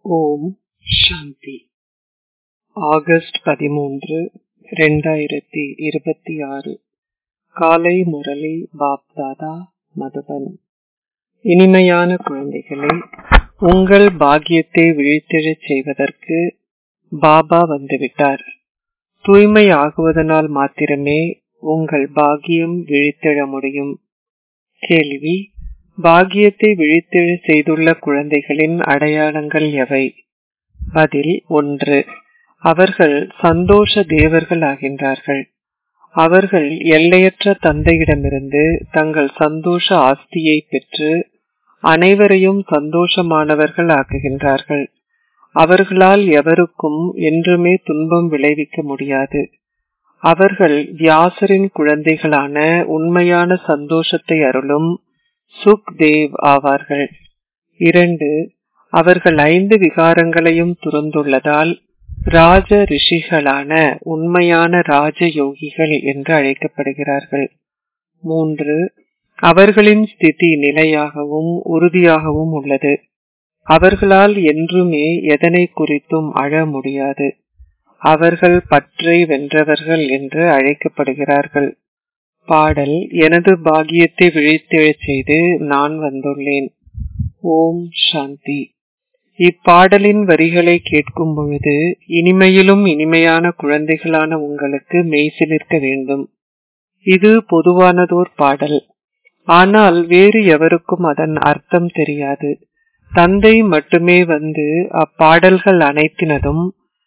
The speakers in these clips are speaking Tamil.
ஓம் சாந்தி ஆகஸ்ட் பதிமூன்று ரெண்டாயிரத்தி இருபத்தி ஆறு காலை முரளி பாப்தாதா மதுபன் இனிமையான குழந்தைகளே உங்கள் பாக்கியத்தை விழித்தெழச் செய்வதற்கு பாபா வந்துவிட்டார் தூய்மை ஆகுவதனால் மாத்திரமே உங்கள் பாக்கியம் விழித்தெழ முடியும் கேள்வி பாக்கியத்தை விழித்தெழ செய்துள்ள குழந்தைகளின் அடையாளங்கள் எவை பதில் ஒன்று அவர்கள் சந்தோஷ தேவர்கள் ஆகின்றார்கள் அவர்கள் எல்லையற்ற தந்தையிடமிருந்து தங்கள் சந்தோஷ ஆஸ்தியை பெற்று அனைவரையும் சந்தோஷமானவர்கள் ஆக்குகின்றார்கள் அவர்களால் எவருக்கும் என்றுமே துன்பம் விளைவிக்க முடியாது அவர்கள் வியாசரின் குழந்தைகளான உண்மையான சந்தோஷத்தை அருளும் சுக் தேவ் ஆவார்கள் இரண்டு அவர்கள் ஐந்து விகாரங்களையும் துறந்துள்ளதால் ராஜ ரிஷிகளான உண்மையான ராஜ யோகிகள் என்று அழைக்கப்படுகிறார்கள் மூன்று அவர்களின் ஸ்திதி நிலையாகவும் உறுதியாகவும் உள்ளது அவர்களால் என்றுமே எதனை குறித்தும் அழ முடியாது அவர்கள் பற்றை வென்றவர்கள் என்று அழைக்கப்படுகிறார்கள் பாடல் எனது பாகியத்தை விழித்தெழச் செய்து நான் வந்துள்ளேன் ஓம் சாந்தி இப்பாடலின் வரிகளை கேட்கும் பொழுது இனிமையிலும் இனிமையான குழந்தைகளான உங்களுக்கு மெய்சிலிருக்க வேண்டும் இது பொதுவானதோர் பாடல் ஆனால் வேறு எவருக்கும் அதன் அர்த்தம் தெரியாது தந்தை மட்டுமே வந்து அப்பாடல்கள் அனைத்தினதும்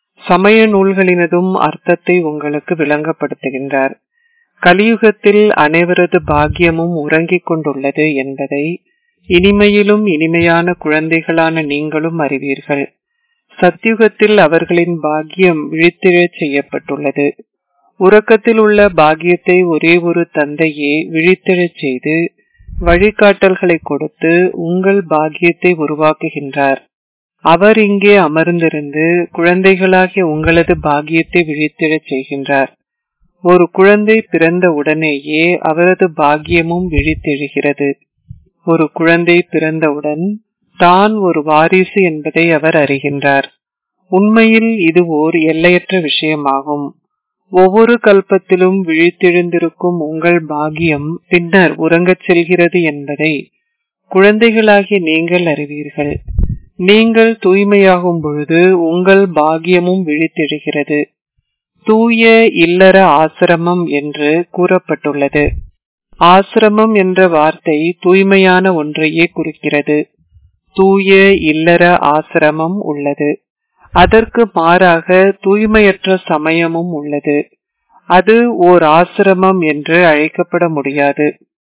சமய நூல்களினதும் அர்த்தத்தை உங்களுக்கு விளங்கப்படுத்துகின்றார் கலியுகத்தில் அனைவரது பாக்கியமும் உறங்கிக் கொண்டுள்ளது என்பதை இனிமையிலும் இனிமையான குழந்தைகளான நீங்களும் அறிவீர்கள் சத்யுகத்தில் அவர்களின் பாக்கியம் விழித்திழச் செய்யப்பட்டுள்ளது உறக்கத்தில் உள்ள பாக்கியத்தை ஒரே ஒரு தந்தையே விழித்தெழச் செய்து வழிகாட்டல்களை கொடுத்து உங்கள் பாக்கியத்தை உருவாக்குகின்றார் அவர் இங்கே அமர்ந்திருந்து குழந்தைகளாகிய உங்களது பாக்கியத்தை விழித்திடச் செய்கின்றார் ஒரு குழந்தை பிறந்த உடனேயே அவரது பாக்கியமும் விழித்தெழுகிறது ஒரு குழந்தை பிறந்தவுடன் தான் ஒரு வாரிசு என்பதை அவர் அறிகின்றார் உண்மையில் இது ஓர் எல்லையற்ற விஷயமாகும் ஒவ்வொரு கல்பத்திலும் விழித்தெழுந்திருக்கும் உங்கள் பாக்கியம் பின்னர் உறங்கச் செல்கிறது என்பதை குழந்தைகளாகிய நீங்கள் அறிவீர்கள் நீங்கள் தூய்மையாகும் பொழுது உங்கள் பாக்கியமும் விழித்தெழுகிறது தூய இல்லற ஆசிரமம் என்று கூறப்பட்டுள்ளது ஆசிரமம் என்ற வார்த்தை தூய்மையான ஒன்றையே குறிக்கிறது தூய இல்லற ஆசிரமம் உள்ளது அதற்கு மாறாக தூய்மையற்ற சமயமும் உள்ளது அது ஓர் ஆசிரமம் என்று அழைக்கப்பட முடியாது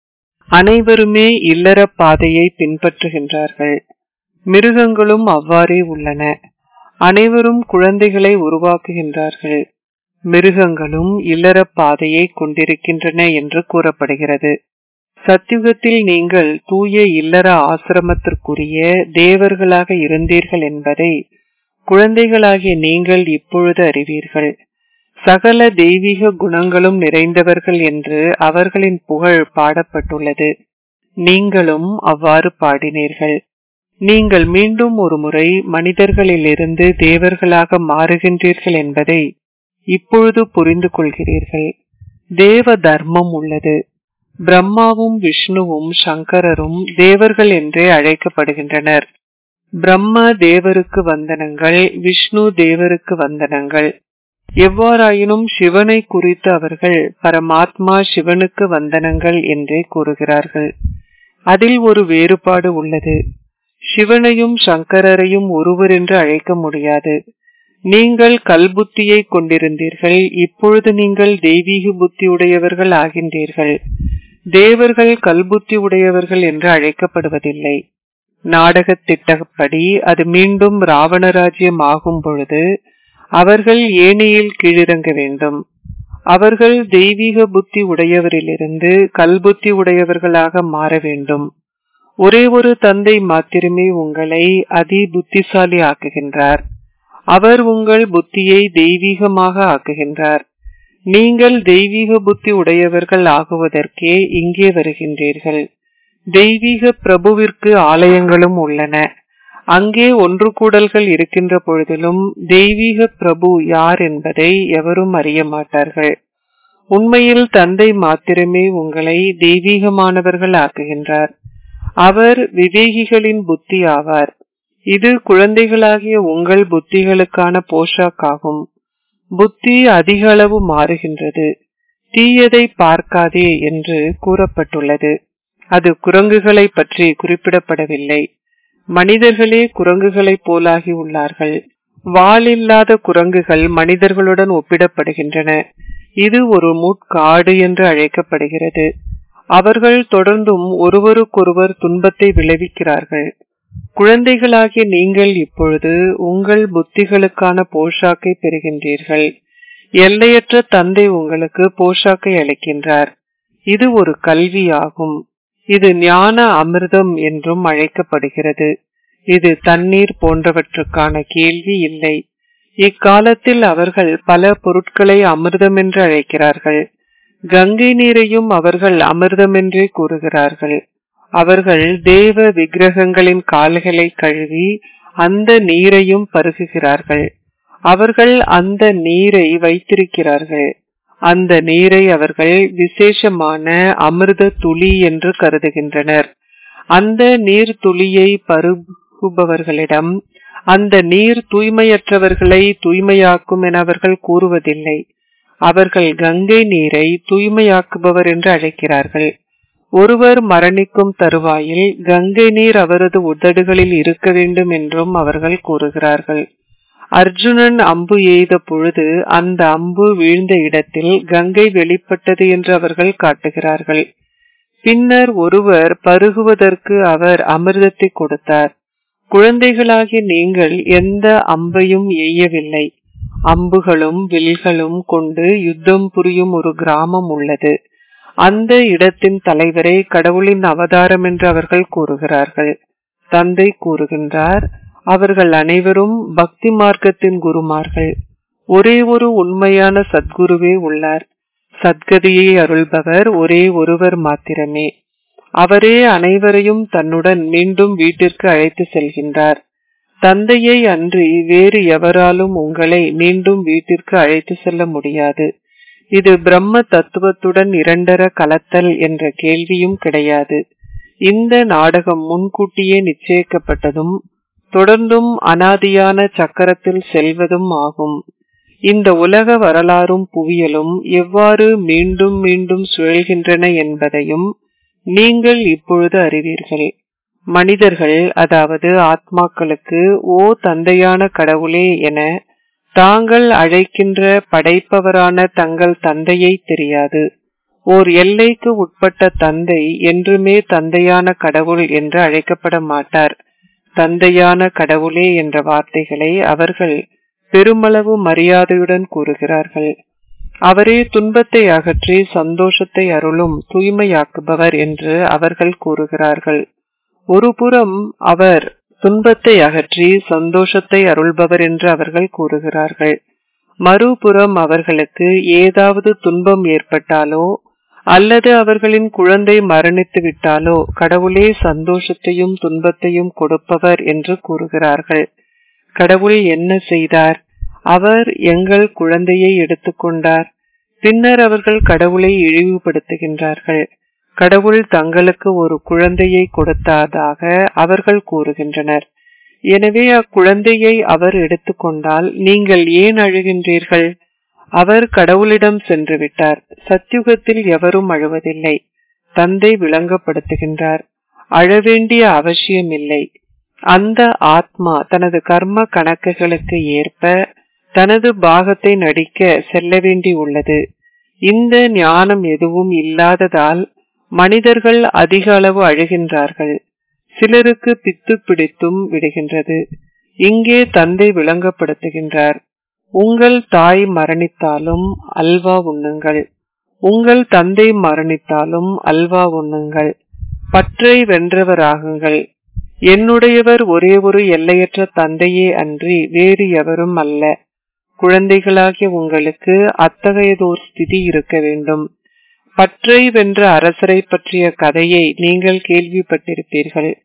அனைவருமே இல்லற பாதையை பின்பற்றுகின்றார்கள் மிருகங்களும் அவ்வாறே உள்ளன அனைவரும் குழந்தைகளை உருவாக்குகின்றார்கள் மிருகங்களும் இல்லற பாதையை கொண்டிருக்கின்றன என்று கூறப்படுகிறது சத்தியுகத்தில் நீங்கள் தூய இல்லற ஆசிரமத்திற்குரிய தேவர்களாக இருந்தீர்கள் என்பதை குழந்தைகளாகிய நீங்கள் இப்பொழுது அறிவீர்கள் சகல தெய்வீக குணங்களும் நிறைந்தவர்கள் என்று அவர்களின் புகழ் பாடப்பட்டுள்ளது நீங்களும் அவ்வாறு பாடினீர்கள் நீங்கள் மீண்டும் ஒரு முறை மனிதர்களிலிருந்து தேவர்களாக மாறுகின்றீர்கள் என்பதை இப்பொழுது புரிந்து கொள்கிறீர்கள் தேவ தர்மம் உள்ளது பிரம்மாவும் விஷ்ணுவும் சங்கரரும் தேவர்கள் என்றே அழைக்கப்படுகின்றனர் பிரம்மா தேவருக்கு வந்தனங்கள் விஷ்ணு தேவருக்கு வந்தனங்கள் எவ்வாறாயினும் சிவனை குறித்து அவர்கள் பரமாத்மா சிவனுக்கு வந்தனங்கள் என்றே கூறுகிறார்கள் அதில் ஒரு வேறுபாடு உள்ளது சிவனையும் சங்கரரையும் ஒருவர் என்று அழைக்க முடியாது நீங்கள் கல்புத்தியை கொண்டிருந்தீர்கள் இப்பொழுது நீங்கள் தெய்வீக புத்தி உடையவர்கள் ஆகின்றீர்கள் தேவர்கள் கல்புத்தி உடையவர்கள் என்று அழைக்கப்படுவதில்லை நாடக திட்டப்படி அது மீண்டும் ராவணராஜ்யம் ஆகும் பொழுது அவர்கள் ஏனையில் கீழிறங்க வேண்டும் அவர்கள் தெய்வீக புத்தி உடையவரிலிருந்து கல்புத்தி உடையவர்களாக மாற வேண்டும் ஒரே ஒரு தந்தை மாத்திரமே உங்களை அதி புத்திசாலி ஆக்குகின்றார் அவர் உங்கள் புத்தியை தெய்வீகமாக ஆக்குகின்றார் நீங்கள் தெய்வீக புத்தி உடையவர்கள் ஆகுவதற்கே இங்கே வருகின்றீர்கள் தெய்வீக பிரபுவிற்கு ஆலயங்களும் உள்ளன அங்கே ஒன்று கூடல்கள் இருக்கின்ற பொழுதிலும் தெய்வீக பிரபு யார் என்பதை எவரும் அறிய மாட்டார்கள் உண்மையில் தந்தை மாத்திரமே உங்களை தெய்வீகமானவர்கள் ஆக்குகின்றார் அவர் விவேகிகளின் புத்தி ஆவார் இது குழந்தைகளாகிய உங்கள் புத்திகளுக்கான போஷாக்காகும் புத்தி அதிக அளவு மாறுகின்றது தீயதை பார்க்காதே என்று கூறப்பட்டுள்ளது அது குரங்குகளை பற்றி குறிப்பிடப்படவில்லை மனிதர்களே குரங்குகளைப் போலாகி உள்ளார்கள் வாலில்லாத குரங்குகள் மனிதர்களுடன் ஒப்பிடப்படுகின்றன இது ஒரு முட்காடு என்று அழைக்கப்படுகிறது அவர்கள் தொடர்ந்தும் ஒருவருக்கொருவர் துன்பத்தை விளைவிக்கிறார்கள் குழந்தைகளாகிய நீங்கள் இப்பொழுது உங்கள் புத்திகளுக்கான போஷாக்கை பெறுகின்றீர்கள் எல்லையற்ற தந்தை உங்களுக்கு போஷாக்கை அளிக்கின்றார் இது ஒரு கல்வியாகும் இது ஞான அமிர்தம் என்றும் அழைக்கப்படுகிறது இது தண்ணீர் போன்றவற்றுக்கான கேள்வி இல்லை இக்காலத்தில் அவர்கள் பல பொருட்களை அமிர்தம் என்று அழைக்கிறார்கள் கங்கை நீரையும் அவர்கள் அமிர்தம் என்றே கூறுகிறார்கள் அவர்கள் தேவ விக்கிரகங்களின் கால்களை கழுவி அந்த நீரையும் பருகுகிறார்கள் அவர்கள் அந்த நீரை வைத்திருக்கிறார்கள் அந்த நீரை அவர்கள் விசேஷமான அமிர்த துளி என்று கருதுகின்றனர் அந்த நீர் துளியை பருகுபவர்களிடம் அந்த நீர் தூய்மையற்றவர்களை தூய்மையாக்கும் என அவர்கள் கூறுவதில்லை அவர்கள் கங்கை நீரை தூய்மையாக்குபவர் என்று அழைக்கிறார்கள் ஒருவர் மரணிக்கும் தருவாயில் கங்கை நீர் அவரது உதடுகளில் இருக்க வேண்டும் என்றும் அவர்கள் கூறுகிறார்கள் அர்ஜுனன் அம்பு எய்த பொழுது அந்த அம்பு வீழ்ந்த இடத்தில் கங்கை வெளிப்பட்டது என்று அவர்கள் காட்டுகிறார்கள் பின்னர் ஒருவர் பருகுவதற்கு அவர் அமிர்தத்தை கொடுத்தார் குழந்தைகளாகிய நீங்கள் எந்த அம்பையும் எய்யவில்லை அம்புகளும் வில்களும் கொண்டு யுத்தம் புரியும் ஒரு கிராமம் உள்ளது அந்த இடத்தின் தலைவரை கடவுளின் அவதாரம் என்று அவர்கள் கூறுகிறார்கள் தந்தை கூறுகின்றார் அவர்கள் அனைவரும் பக்தி மார்க்கத்தின் குருமார்கள் ஒரே ஒரு உண்மையான சத்குருவே உள்ளார் சத்கதியை அருள்பவர் ஒரே ஒருவர் மாத்திரமே அவரே அனைவரையும் தன்னுடன் மீண்டும் வீட்டிற்கு அழைத்து செல்கின்றார் தந்தையை அன்றி வேறு எவராலும் உங்களை மீண்டும் வீட்டிற்கு அழைத்து செல்ல முடியாது இது பிரம்ம தத்துவத்துடன் இரண்டர கலத்தல் என்ற கேள்வியும் கிடையாது இந்த நாடகம் முன்கூட்டியே நிச்சயிக்கப்பட்டதும் தொடர்ந்தும் அனாதியான சக்கரத்தில் செல்வதும் ஆகும் இந்த உலக வரலாறும் புவியலும் எவ்வாறு மீண்டும் மீண்டும் சுழல்கின்றன என்பதையும் நீங்கள் இப்பொழுது அறிவீர்கள் மனிதர்கள் அதாவது ஆத்மாக்களுக்கு ஓ தந்தையான கடவுளே என தாங்கள் அழைக்கின்ற படைப்பவரான தங்கள் தந்தையை தெரியாது ஓர் எல்லைக்கு உட்பட்ட தந்தை என்றுமே தந்தையான கடவுள் என்று அழைக்கப்பட மாட்டார் தந்தையான கடவுளே என்ற வார்த்தைகளை அவர்கள் பெருமளவு மரியாதையுடன் கூறுகிறார்கள் அவரே துன்பத்தை அகற்றி சந்தோஷத்தை அருளும் தூய்மையாக்குபவர் என்று அவர்கள் கூறுகிறார்கள் ஒரு புறம் அவர் துன்பத்தை அகற்றி சந்தோஷத்தை அருள்பவர் என்று அவர்கள் கூறுகிறார்கள் மறுபுறம் அவர்களுக்கு ஏதாவது துன்பம் ஏற்பட்டாலோ அல்லது அவர்களின் குழந்தை மரணித்து விட்டாலோ கடவுளே சந்தோஷத்தையும் துன்பத்தையும் கொடுப்பவர் என்று கூறுகிறார்கள் கடவுள் என்ன செய்தார் அவர் எங்கள் குழந்தையை எடுத்துக்கொண்டார் பின்னர் அவர்கள் கடவுளை இழிவுபடுத்துகின்றார்கள் கடவுள் தங்களுக்கு ஒரு குழந்தையை கொடுத்ததாக அவர்கள் கூறுகின்றனர் எனவே அக்குழந்தையை அவர் எடுத்துக்கொண்டால் நீங்கள் ஏன் அழுகின்றீர்கள் அவர் கடவுளிடம் சென்று விட்டார் சத்யுகத்தில் எவரும் அழுவதில்லை தந்தை விளங்கப்படுத்துகின்றார் அழவேண்டிய அவசியமில்லை அந்த ஆத்மா தனது கர்ம கணக்குகளுக்கு ஏற்ப தனது பாகத்தை நடிக்க செல்ல வேண்டி உள்ளது இந்த ஞானம் எதுவும் இல்லாததால் மனிதர்கள் அதிக அளவு அழுகின்றார்கள் சிலருக்கு பித்து பிடித்தும் விடுகின்றது இங்கே தந்தை விளங்கப்படுத்துகின்றார் உங்கள் தாய் மரணித்தாலும் அல்வா உண்ணுங்கள் உங்கள் தந்தை மரணித்தாலும் அல்வா உண்ணுங்கள் பற்றை வென்றவராகுங்கள் என்னுடையவர் ஒரே ஒரு எல்லையற்ற தந்தையே அன்றி வேறு எவரும் அல்ல குழந்தைகளாகிய உங்களுக்கு அத்தகையதோர் ஸ்திதி இருக்க வேண்டும் பற்றை வென்ற அரசரை பற்றிய கதையை நீங்கள் கேள்விப்பட்டிருப்பீர்கள்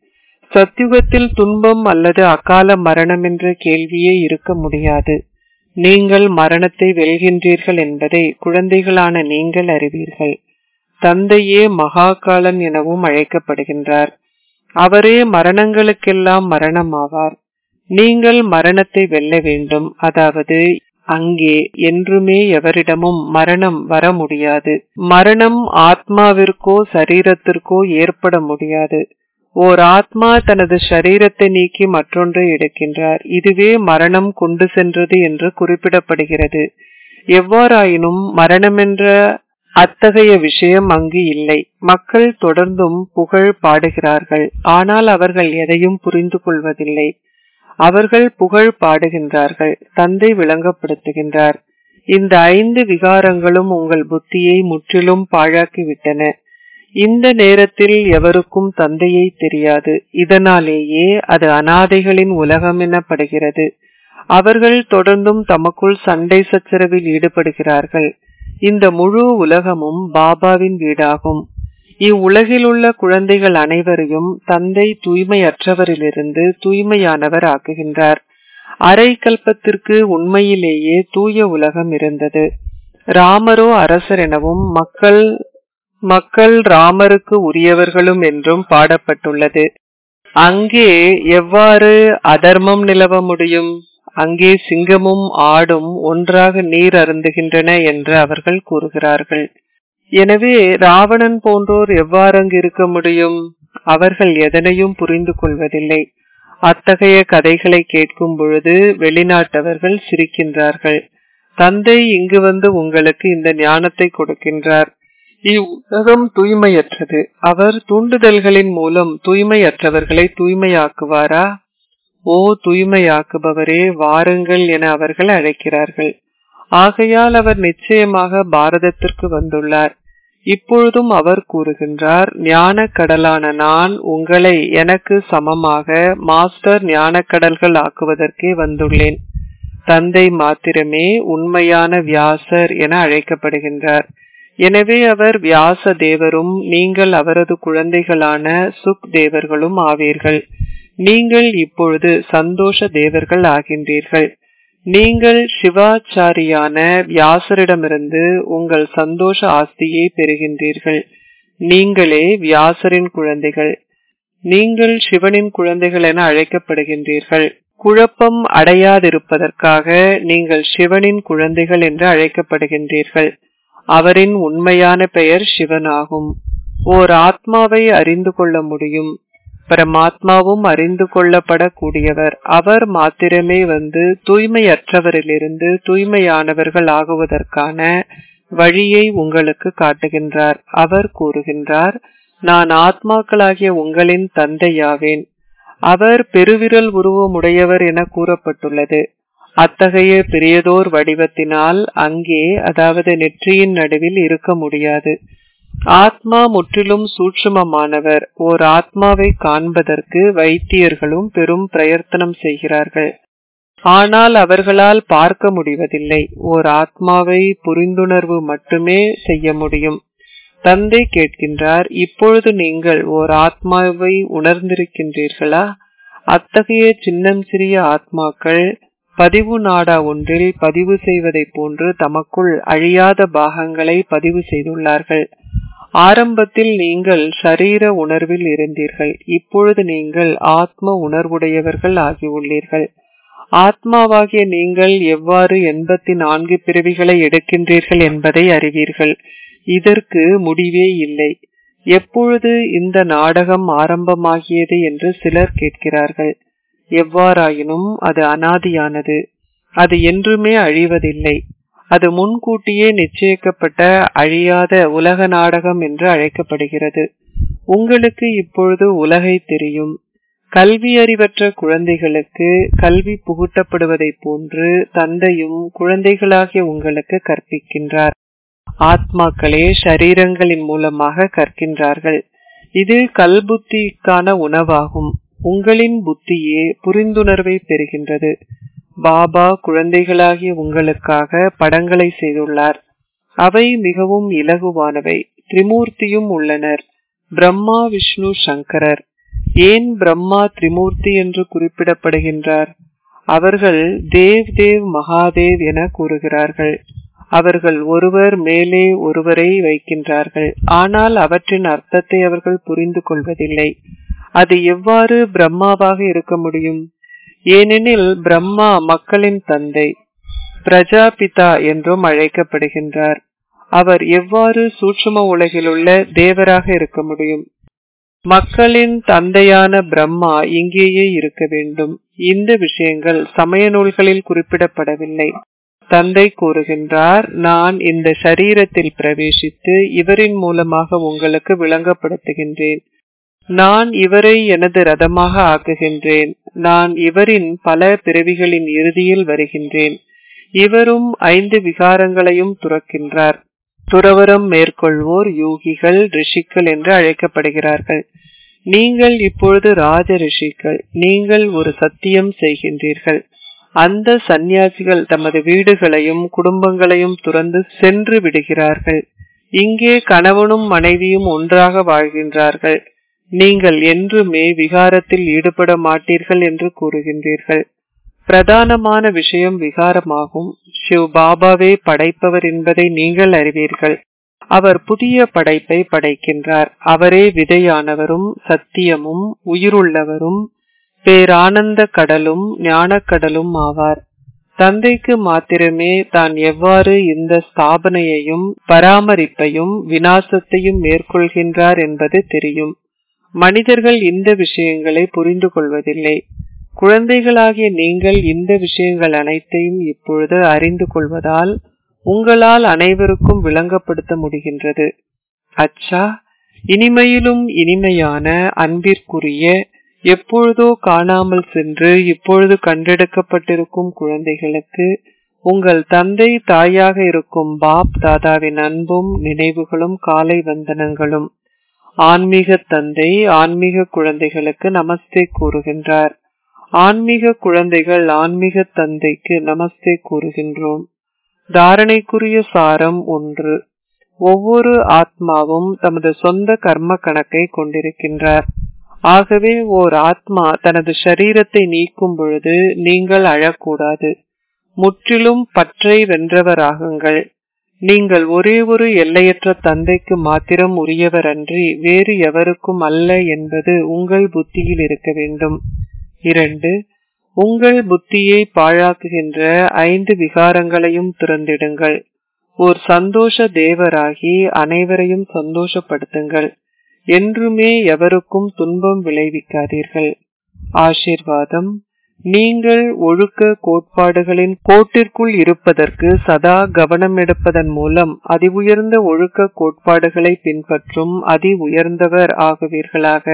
சத்யுகத்தில் துன்பம் அல்லது அகால மரணம் என்ற கேள்வியே இருக்க முடியாது நீங்கள் மரணத்தை வெல்கின்றீர்கள் என்பதை குழந்தைகளான நீங்கள் அறிவீர்கள் தந்தையே மகாகாலன் எனவும் அழைக்கப்படுகின்றார் அவரே மரணங்களுக்கெல்லாம் மரணம் ஆவார் நீங்கள் மரணத்தை வெல்ல வேண்டும் அதாவது அங்கே என்றுமே எவரிடமும் மரணம் வர முடியாது மரணம் ஆத்மாவிற்கோ சரீரத்திற்கோ ஏற்பட முடியாது ஓர் ஆத்மா தனது சரீரத்தை நீக்கி மற்றொன்றை எடுக்கின்றார் இதுவே மரணம் கொண்டு சென்றது என்று குறிப்பிடப்படுகிறது எவ்வாறாயினும் மரணம் என்ற அத்தகைய விஷயம் அங்கு இல்லை மக்கள் தொடர்ந்தும் புகழ் பாடுகிறார்கள் ஆனால் அவர்கள் எதையும் புரிந்து கொள்வதில்லை அவர்கள் புகழ் பாடுகின்றார்கள் தந்தை விளங்கப்படுத்துகின்றார் இந்த ஐந்து விகாரங்களும் உங்கள் புத்தியை முற்றிலும் பாழாக்கிவிட்டன இந்த நேரத்தில் எவருக்கும் தந்தையை தெரியாது இதனாலேயே அது அனாதைகளின் உலகம் எனப்படுகிறது அவர்கள் தொடர்ந்தும் தமக்குள் சண்டை சச்சரவில் ஈடுபடுகிறார்கள் இந்த முழு உலகமும் பாபாவின் வீடாகும் இவ்வுலகில் உள்ள குழந்தைகள் அனைவரையும் தந்தை தூய்மையற்றவரிலிருந்து தூய்மையானவர் ஆக்குகின்றார் அரை கல்பத்திற்கு உண்மையிலேயே தூய உலகம் இருந்தது ராமரோ அரசர் எனவும் மக்கள் மக்கள் ராமருக்கு உரியவர்களும் என்றும் பாடப்பட்டுள்ளது அங்கே எவ்வாறு அதர்மம் நிலவ முடியும் அங்கே சிங்கமும் ஆடும் ஒன்றாக நீர் அருந்துகின்றன என்று அவர்கள் கூறுகிறார்கள் எனவே ராவணன் போன்றோர் எவ்வாறு அங்கு இருக்க முடியும் அவர்கள் எதனையும் புரிந்து கொள்வதில்லை அத்தகைய கதைகளை கேட்கும் பொழுது வெளிநாட்டவர்கள் சிரிக்கின்றார்கள் தந்தை இங்கு வந்து உங்களுக்கு இந்த ஞானத்தை கொடுக்கின்றார் இவ்வுலகம் தூய்மையற்றது அவர் தூண்டுதல்களின் மூலம் தூய்மையற்றவர்களை தூய்மையாக்குவாரா ஓ தூய்மையாக்குபவரே வாருங்கள் என அவர்கள் அழைக்கிறார்கள் ஆகையால் அவர் நிச்சயமாக பாரதத்திற்கு வந்துள்ளார் இப்பொழுதும் அவர் கூறுகின்றார் ஞான கடலான நான் உங்களை எனக்கு சமமாக மாஸ்டர் ஞான கடல்கள் ஆக்குவதற்கே வந்துள்ளேன் தந்தை மாத்திரமே உண்மையான வியாசர் என அழைக்கப்படுகின்றார் எனவே அவர் வியாச தேவரும் நீங்கள் அவரது குழந்தைகளான சுக் தேவர்களும் ஆவீர்கள் நீங்கள் இப்பொழுது சந்தோஷ தேவர்கள் ஆகின்றீர்கள் நீங்கள் சிவாச்சாரியான வியாசரிடமிருந்து உங்கள் சந்தோஷ ஆஸ்தியை பெறுகின்றீர்கள் நீங்களே வியாசரின் குழந்தைகள் நீங்கள் சிவனின் குழந்தைகள் என அழைக்கப்படுகின்றீர்கள் குழப்பம் அடையாதிருப்பதற்காக நீங்கள் சிவனின் குழந்தைகள் என்று அழைக்கப்படுகின்றீர்கள் அவரின் உண்மையான பெயர் சிவனாகும் ஓர் ஆத்மாவை அறிந்து கொள்ள முடியும் பரமாத்மாவும் அறிந்து கொள்ளப்படக்கூடியவர் அவர் மாத்திரமே வந்து தூய்மையற்றவரிலிருந்து தூய்மையானவர்கள் ஆகுவதற்கான வழியை உங்களுக்கு காட்டுகின்றார் அவர் கூறுகின்றார் நான் ஆத்மாக்களாகிய உங்களின் தந்தையாவேன் அவர் பெருவிரல் உருவமுடையவர் என கூறப்பட்டுள்ளது அத்தகைய பெரியதோர் வடிவத்தினால் அங்கே அதாவது நெற்றியின் நடுவில் இருக்க முடியாது ஆத்மா முற்றிலும் சூட்சுமமானவர் ஓர் ஆத்மாவை காண்பதற்கு வைத்தியர்களும் பெரும் பிரயத்தனம் செய்கிறார்கள் ஆனால் அவர்களால் பார்க்க முடிவதில்லை ஓர் ஆத்மாவை புரிந்துணர்வு மட்டுமே செய்ய முடியும் தந்தை கேட்கின்றார் இப்பொழுது நீங்கள் ஓர் ஆத்மாவை உணர்ந்திருக்கின்றீர்களா அத்தகைய சின்னம் சிறிய ஆத்மாக்கள் பதிவு நாடா ஒன்றில் பதிவு செய்வதை போன்று தமக்குள் அழியாத பாகங்களை பதிவு செய்துள்ளார்கள் ஆரம்பத்தில் நீங்கள் சரீர உணர்வில் இருந்தீர்கள் இப்பொழுது நீங்கள் ஆத்ம உணர்வுடையவர்கள் ஆகியுள்ளீர்கள் ஆத்மாவாகிய நீங்கள் எவ்வாறு எண்பத்தி நான்கு பிறவிகளை எடுக்கின்றீர்கள் என்பதை அறிவீர்கள் இதற்கு முடிவே இல்லை எப்பொழுது இந்த நாடகம் ஆரம்பமாகியது என்று சிலர் கேட்கிறார்கள் எவ்வாறாயினும் அது அனாதியானது அது என்றுமே அழிவதில்லை அது முன்கூட்டியே நிச்சயிக்கப்பட்ட அழியாத உலக நாடகம் என்று அழைக்கப்படுகிறது உங்களுக்கு இப்பொழுது உலகை தெரியும் கல்வி அறிவற்ற குழந்தைகளுக்கு கல்வி புகுட்டப்படுவதைப் போன்று தந்தையும் குழந்தைகளாகிய உங்களுக்கு கற்பிக்கின்றார் ஆத்மாக்களே ஷரீரங்களின் மூலமாக கற்கின்றார்கள் இது கல்புத்திக்கான உணவாகும் உங்களின் புத்தியே புரிந்துணர்வை பெறுகின்றது பாபா குழந்தைகளாகிய உங்களுக்காக படங்களை செய்துள்ளார் அவை மிகவும் இலகுவானவை திரிமூர்த்தியும் உள்ளனர் பிரம்மா விஷ்ணு சங்கரர் ஏன் பிரம்மா திரிமூர்த்தி என்று குறிப்பிடப்படுகின்றார் அவர்கள் தேவ் தேவ் மகாதேவ் என கூறுகிறார்கள் அவர்கள் ஒருவர் மேலே ஒருவரை வைக்கின்றார்கள் ஆனால் அவற்றின் அர்த்தத்தை அவர்கள் புரிந்து கொள்வதில்லை அது எவ்வாறு பிரம்மாவாக இருக்க முடியும் ஏனெனில் பிரம்மா மக்களின் தந்தை பிரஜாபிதா என்றும் அழைக்கப்படுகின்றார் அவர் எவ்வாறு சூட்சும உலகிலுள்ள தேவராக இருக்க முடியும் மக்களின் தந்தையான பிரம்மா இங்கேயே இருக்க வேண்டும் இந்த விஷயங்கள் சமய நூல்களில் குறிப்பிடப்படவில்லை தந்தை கூறுகின்றார் நான் இந்த சரீரத்தில் பிரவேசித்து இவரின் மூலமாக உங்களுக்கு விளங்கப்படுத்துகின்றேன் நான் இவரை எனது ரதமாக ஆக்குகின்றேன் நான் இவரின் பல பிறவிகளின் இறுதியில் வருகின்றேன் இவரும் ஐந்து விகாரங்களையும் துறக்கின்றார் துறவரம் மேற்கொள்வோர் யூகிகள் ரிஷிகள் என்று அழைக்கப்படுகிறார்கள் நீங்கள் இப்பொழுது ராஜ ரிஷிகள் நீங்கள் ஒரு சத்தியம் செய்கின்றீர்கள் அந்த சந்நியாசிகள் தமது வீடுகளையும் குடும்பங்களையும் துறந்து சென்று விடுகிறார்கள் இங்கே கணவனும் மனைவியும் ஒன்றாக வாழ்கின்றார்கள் நீங்கள் என்றுமே விகாரத்தில் ஈடுபட மாட்டீர்கள் என்று கூறுகின்றீர்கள் பிரதானமான விஷயம் விகாரமாகும் சிவ் பாபாவே படைப்பவர் என்பதை நீங்கள் அறிவீர்கள் அவர் புதிய படைப்பை படைக்கின்றார் அவரே விதையானவரும் சத்தியமும் உயிருள்ளவரும் பேரானந்த கடலும் ஞானக்கடலும் ஆவார் தந்தைக்கு மாத்திரமே தான் எவ்வாறு இந்த ஸ்தாபனையையும் பராமரிப்பையும் வினாசத்தையும் மேற்கொள்கின்றார் என்பது தெரியும் மனிதர்கள் இந்த விஷயங்களை புரிந்து கொள்வதில்லை குழந்தைகளாகிய நீங்கள் இந்த விஷயங்கள் அனைத்தையும் இப்பொழுது அறிந்து கொள்வதால் உங்களால் அனைவருக்கும் விளங்கப்படுத்த முடிகின்றது அச்சா இனிமையிலும் இனிமையான அன்பிற்குரிய எப்பொழுதோ காணாமல் சென்று இப்பொழுது கண்டெடுக்கப்பட்டிருக்கும் குழந்தைகளுக்கு உங்கள் தந்தை தாயாக இருக்கும் பாப் தாதாவின் அன்பும் நினைவுகளும் காலை வந்தனங்களும் ஆன்மீக தந்தை ஆன்மீக குழந்தைகளுக்கு நமஸ்தே கூறுகின்றார் ஆன்மீக குழந்தைகள் ஆன்மீக தந்தைக்கு நமஸ்தே கூறுகின்றோம் தாரணைக்குரிய சாரம் ஒன்று ஒவ்வொரு ஆத்மாவும் தமது சொந்த கர்ம கணக்கை கொண்டிருக்கின்றார் ஆகவே ஓர் ஆத்மா தனது சரீரத்தை நீக்கும் பொழுது நீங்கள் அழக்கூடாது முற்றிலும் பற்றை வென்றவராகுங்கள் நீங்கள் ஒரே ஒரு எல்லையற்ற தந்தைக்கு மாத்திரம் உரியவர் அன்றி வேறு எவருக்கும் அல்ல என்பது உங்கள் புத்தியில் இருக்க வேண்டும் இரண்டு உங்கள் புத்தியை பாழாக்குகின்ற ஐந்து விகாரங்களையும் திறந்திடுங்கள் ஓர் சந்தோஷ தேவராகி அனைவரையும் சந்தோஷப்படுத்துங்கள் என்றுமே எவருக்கும் துன்பம் விளைவிக்காதீர்கள் ஆசிர்வாதம் நீங்கள் ஒழுக்க கோட்பாடுகளின் கோட்டிற்குள் இருப்பதற்கு சதா கவனம் எடுப்பதன் மூலம் அதி உயர்ந்த ஒழுக்க கோட்பாடுகளை பின்பற்றும் அதி உயர்ந்தவர் ஆகுவீர்களாக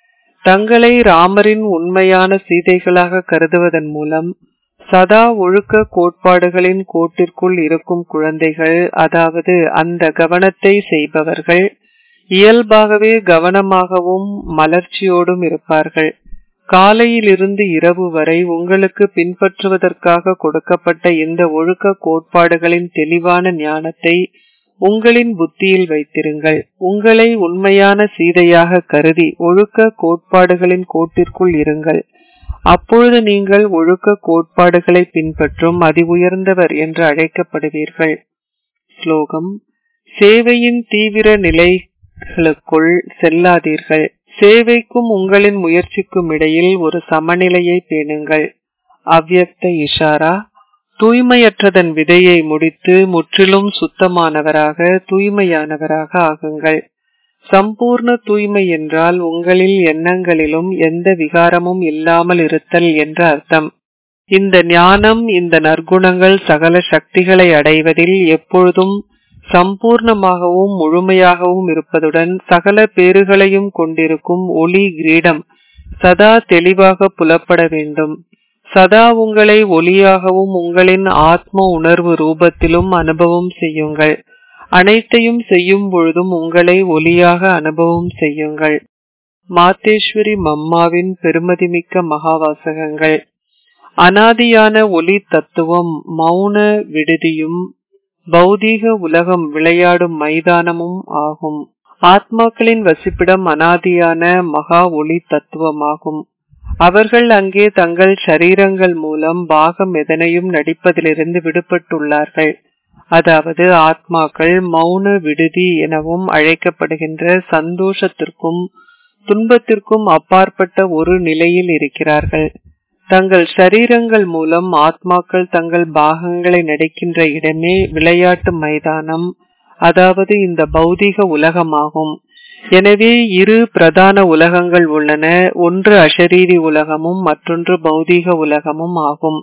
தங்களை ராமரின் உண்மையான சீதைகளாக கருதுவதன் மூலம் சதா ஒழுக்க கோட்பாடுகளின் கோட்டிற்குள் இருக்கும் குழந்தைகள் அதாவது அந்த கவனத்தை செய்பவர்கள் இயல்பாகவே கவனமாகவும் மலர்ச்சியோடும் இருப்பார்கள் காலையிலிருந்து இரவு வரை உங்களுக்கு பின்பற்றுவதற்காக கொடுக்கப்பட்ட இந்த ஒழுக்க கோட்பாடுகளின் தெளிவான ஞானத்தை உங்களின் புத்தியில் வைத்திருங்கள் உங்களை உண்மையான சீதையாக கருதி ஒழுக்க கோட்பாடுகளின் கோட்டிற்குள் இருங்கள் அப்பொழுது நீங்கள் ஒழுக்க கோட்பாடுகளை பின்பற்றும் அதி உயர்ந்தவர் என்று அழைக்கப்படுவீர்கள் ஸ்லோகம் சேவையின் தீவிர நிலைகளுக்குள் செல்லாதீர்கள் சேவைக்கும் உங்களின் முயற்சிக்கும் இடையில் ஒரு சமநிலையை பேணுங்கள் அவ்யக்த இஷாரா தூய்மையற்றதன் விதையை முடித்து முற்றிலும் சுத்தமானவராக தூய்மையானவராக ஆகுங்கள் சம்பூர்ண தூய்மை என்றால் உங்களில் எண்ணங்களிலும் எந்த விகாரமும் இல்லாமல் இருத்தல் என்ற அர்த்தம் இந்த ஞானம் இந்த நற்குணங்கள் சகல சக்திகளை அடைவதில் எப்பொழுதும் சம்பூர்ணமாகவும் முழுமையாகவும் இருப்பதுடன் சகல பேறுகளையும் கொண்டிருக்கும் ஒளி கிரீடம் சதா தெளிவாக புலப்பட வேண்டும் சதா உங்களை ஒளியாகவும் உங்களின் ஆத்ம உணர்வு ரூபத்திலும் அனுபவம் செய்யுங்கள் அனைத்தையும் செய்யும் பொழுதும் உங்களை ஒளியாக அனுபவம் செய்யுங்கள் மாத்தேஸ்வரி மம்மாவின் பெருமதிமிக்க மகாவாசகங்கள் அனாதியான ஒளி தத்துவம் மௌன விடுதியும் பௌதீக உலகம் விளையாடும் மைதானமும் ஆகும் ஆத்மாக்களின் வசிப்பிடம் அனாதியான மகா ஒளி தத்துவமாகும் அவர்கள் அங்கே தங்கள் சரீரங்கள் மூலம் பாகம் எதனையும் நடிப்பதிலிருந்து விடுபட்டுள்ளார்கள் அதாவது ஆத்மாக்கள் மௌன விடுதி எனவும் அழைக்கப்படுகின்ற சந்தோஷத்திற்கும் துன்பத்திற்கும் அப்பாற்பட்ட ஒரு நிலையில் இருக்கிறார்கள் தங்கள் சரீரங்கள் மூலம் ஆத்மாக்கள் தங்கள் பாகங்களை நடிக்கின்ற இடமே விளையாட்டு மைதானம் அதாவது இந்த பௌதீக உலகமாகும் எனவே இரு பிரதான உலகங்கள் உள்ளன ஒன்று அஷரீரி உலகமும் மற்றொன்று பௌதீக உலகமும் ஆகும்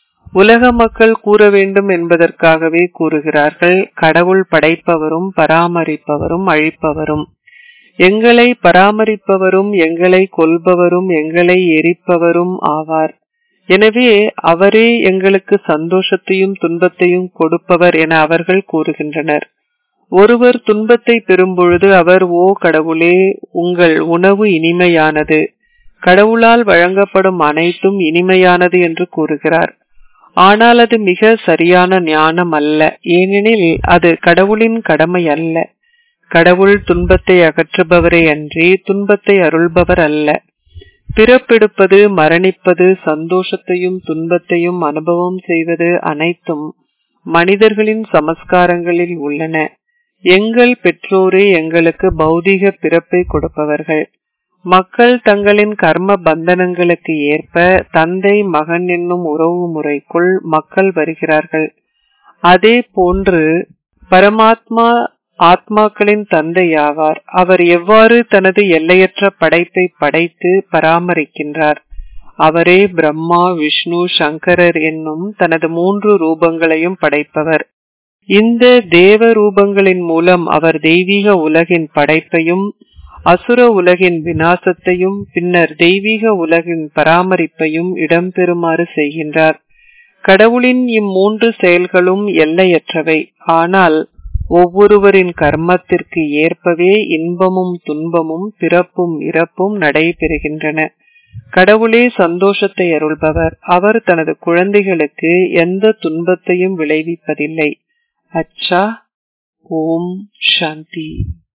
உலக மக்கள் கூற வேண்டும் என்பதற்காகவே கூறுகிறார்கள் கடவுள் படைப்பவரும் பராமரிப்பவரும் அழிப்பவரும் எங்களை பராமரிப்பவரும் எங்களை கொல்பவரும் எங்களை எரிப்பவரும் ஆவார் எனவே அவரே எங்களுக்கு சந்தோஷத்தையும் துன்பத்தையும் கொடுப்பவர் என அவர்கள் கூறுகின்றனர் ஒருவர் துன்பத்தை பெறும்பொழுது அவர் ஓ கடவுளே உங்கள் உணவு இனிமையானது கடவுளால் வழங்கப்படும் அனைத்தும் இனிமையானது என்று கூறுகிறார் ஆனால் அது மிக சரியான ஞானம் அல்ல ஏனெனில் அது கடவுளின் கடமை அல்ல கடவுள் துன்பத்தை அகற்றுபவரே அன்றி துன்பத்தை அருள்பவர் அல்ல பிறப்பெடுப்பது மரணிப்பது சந்தோஷத்தையும் துன்பத்தையும் அனுபவம் செய்வது அனைத்தும் மனிதர்களின் சமஸ்காரங்களில் உள்ளன எங்கள் பெற்றோரே எங்களுக்கு பௌதீக பிறப்பை கொடுப்பவர்கள் மக்கள் தங்களின் கர்ம பந்தனங்களுக்கு ஏற்ப தந்தை மகன் என்னும் உறவு முறைக்குள் மக்கள் வருகிறார்கள் அதே போன்று பரமாத்மா ஆத்மாக்களின் தந்தையாவார் அவர் எவ்வாறு தனது எல்லையற்ற படைப்பை படைத்து பராமரிக்கின்றார் அவரே பிரம்மா விஷ்ணு சங்கரர் என்னும் தனது மூன்று ரூபங்களையும் படைப்பவர் இந்த தேவ ரூபங்களின் மூலம் அவர் தெய்வீக உலகின் படைப்பையும் அசுர உலகின் வினாசத்தையும் பின்னர் தெய்வீக உலகின் பராமரிப்பையும் இடம்பெறுமாறு செய்கின்றார் கடவுளின் இம்மூன்று செயல்களும் எல்லையற்றவை ஆனால் ஒவ்வொருவரின் கர்மத்திற்கு ஏற்பவே இன்பமும் துன்பமும் பிறப்பும் இறப்பும் நடைபெறுகின்றன கடவுளே சந்தோஷத்தை அருள்பவர் அவர் தனது குழந்தைகளுக்கு எந்த துன்பத்தையும் விளைவிப்பதில்லை அச்சா ஓம் சாந்தி